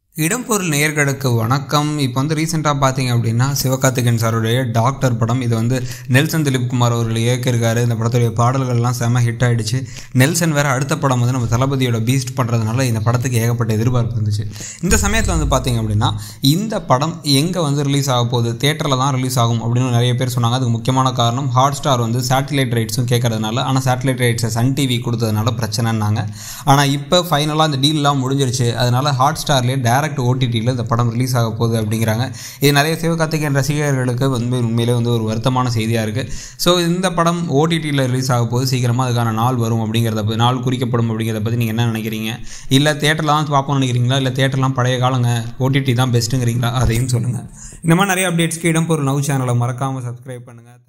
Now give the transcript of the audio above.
இடம்பொருள் நேயர்களுக்கு வணக்கம் இப்போ வந்து ரீசெண்டாக பார்த்தீங்க அப்படின்னா சிவகார்த்திகேயன் சாருடைய டாக்டர் படம் இது வந்து நெல்சன் திலீப் குமார் அவர்கள் இயக்கியிருக்காரு இந்த படத்துடைய பாடல்கள்லாம் செம ஹிட் ஆயிடுச்சு நெல்சன் வேற அடுத்த படம் வந்து நம்ம தளபதியோட பீஸ்ட் பண்ணுறதுனால இந்த படத்துக்கு ஏகப்பட்ட எதிர்பார்ப்பு இருந்துச்சு இந்த சமயத்தில் வந்து பார்த்தீங்க அப்படின்னா இந்த படம் எங்கே வந்து ரிலீஸ் ஆக போகுது தேட்டரில் தான் ரிலீஸ் ஆகும் அப்படின்னு நிறைய பேர் சொன்னாங்க அதுக்கு முக்கியமான காரணம் ஹாட் ஸ்டார் வந்து சேட்டலைட் ரைட்ஸும் கேட்கறதுனால ஆனால் சேட்டலைட் ரைட்ஸை சன் டிவி கொடுத்ததுனால பிரச்சனைன்னாங்க ஆனால் இப்போ ஃபைனலாக அந்த டீல்லாம் முடிஞ்சிருச்சு அதனால ஹாட் ஸ்டார்லேயே டேரக்ட் ஓடிடியில் இந்த படம் ரிலீஸ் ஆக போகுது அப்படிங்கிறாங்க இது நிறைய சிவகார்த்திகேயன் ரசிகர்களுக்கு வந்து உண்மையிலே வந்து ஒரு வருத்தமான செய்தியாக இருக்குது ஸோ இந்த படம் ஓடிடியில் ரிலீஸ் ஆக போது சீக்கிரமாக அதுக்கான நாள் வரும் அப்படிங்கிறத பற்றி நாள் குறிக்கப்படும் அப்படிங்கிறத பற்றி நீங்கள் என்ன நினைக்கிறீங்க இல்லை தேட்டரில் தான் பார்ப்போம்னு நினைக்கிறீங்களா இல்லை தேட்டர்லாம் பழைய காலங்க ஓடிடி தான் பெஸ்ட்டுங்கிறீங்களா அதையும் சொல்லுங்கள் இந்த மாதிரி நிறைய அப்டேட்ஸ்க்கு இடம்பொருள் நவ் சேனலை மறக்காமல் சப்ஸ்கிரைப் பண்ணுங்கள்